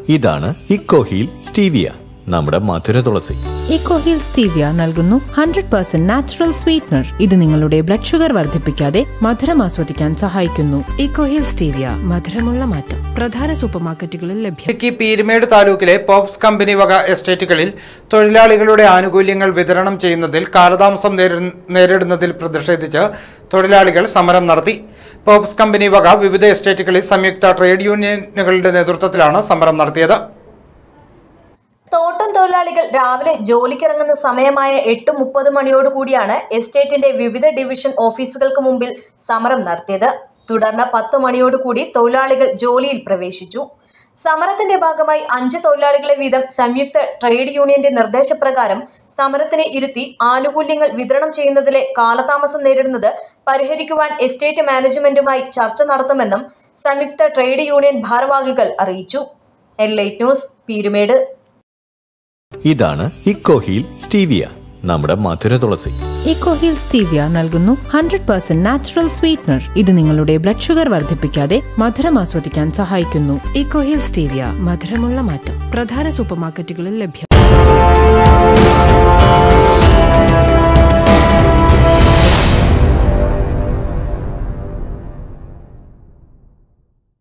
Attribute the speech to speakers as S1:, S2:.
S1: ഇതാണ് Ecoheal stevia നമ്മുടെ മധുര തുളസി
S2: ഇക്കോഹിൽ സ്റ്റീവിയ നൽകുന്നു ഹൺഡ്രഡ് പെർസെന്റ് നാച്ചുറൽ സ്വീറ്റ്നർ ഇത് നിങ്ങളുടെ ബ്ലഡ് ഷുഗർ വർദ്ധിപ്പിക്കാതെ മധുരം ആസ്വദിക്കാൻ സഹായിക്കുന്നു
S3: ഇക്കോഹിൽ സ്റ്റീവിയ മധുരമുള്ള മാറ്റം പ്രധാന സൂപ്പർമാർക്കറ്റുകളിൽ ലഭ്യം
S4: ഇടുക്കി പീരുമേട് താലൂക്കിലെ പോപ്സ് കമ്പനി വക എസ്റ്റേറ്റുകളിൽ തൊഴിലാളികളുടെ ആനുകൂല്യങ്ങൾ വിതരണം ചെയ്യുന്നതിൽ കാലതാമസം നേരി- നേരിടുന്നതിൽ പ്രതിഷേധിച്ച് തൊഴിലാളികൾ സമരം നടത്തി പോപ്സ് കമ്പനി വക വിവിധ എസ്റ്റേറ്റുകളിൽ സംയുക്ത ട്രേഡ് യൂണിയനുകളുടെ നേതൃത്വത്തിലാണ് സമരം നടത്തിയത്
S5: തോട്ടം തൊഴിലാളികൾ രാവിലെ ജോലിക്കിറങ്ങുന്ന സമയമായ എട്ട് മുപ്പത് മണിയോടുകൂടിയാണ് എസ്റ്റേറ്റിന്റെ വിവിധ ഡിവിഷൻ ഓഫീസുകൾക്ക് മുമ്പിൽ സമരം നടത്തിയത് തുടർന്ന് പത്ത് മണിയോടുകൂടി തൊഴിലാളികൾ ജോലിയിൽ പ്രവേശിച്ചു സമരത്തിന്റെ ഭാഗമായി അഞ്ച് തൊഴിലാളികളെ വീതം സംയുക്ത ട്രേഡ് യൂണിയന്റെ നിർദ്ദേശപ്രകാരം സമരത്തിന് ഇരുത്തി ആനുകൂല്യങ്ങൾ വിതരണം ചെയ്യുന്നതിലെ കാലതാമസം നേരിടുന്നത് പരിഹരിക്കുവാൻ എസ്റ്റേറ്റ് മാനേജ്മെന്റുമായി ചർച്ച നടത്തുമെന്നും സംയുക്ത ട്രേഡ് യൂണിയൻ ഭാരവാഹികൾ അറിയിച്ചു എല്ലൈറ്റ് ന്യൂസ് പീരുമേട്
S1: ഇതാണ് ഇക്കോഹീൽ സ്റ്റീവിയ നമ്മുടെ മധുര തുളസി
S2: ഇക്കോഹിൽ സ്റ്റീവിയ നൽകുന്നു ഹൺഡ്രഡ് പെർസെന്റ് നാച്ചുറൽ സ്വീറ്റ്നർ ഇത് നിങ്ങളുടെ ബ്ലഡ് ഷുഗർ വർദ്ധിപ്പിക്കാതെ മധുരം ആസ്വദിക്കാൻ സഹായിക്കുന്നു
S3: ഇക്കോഹിൽ സ്റ്റീവിയ മധുരമുള്ള മാറ്റം പ്രധാന സൂപ്പർമാർക്കറ്റുകളിൽ ലഭ്യം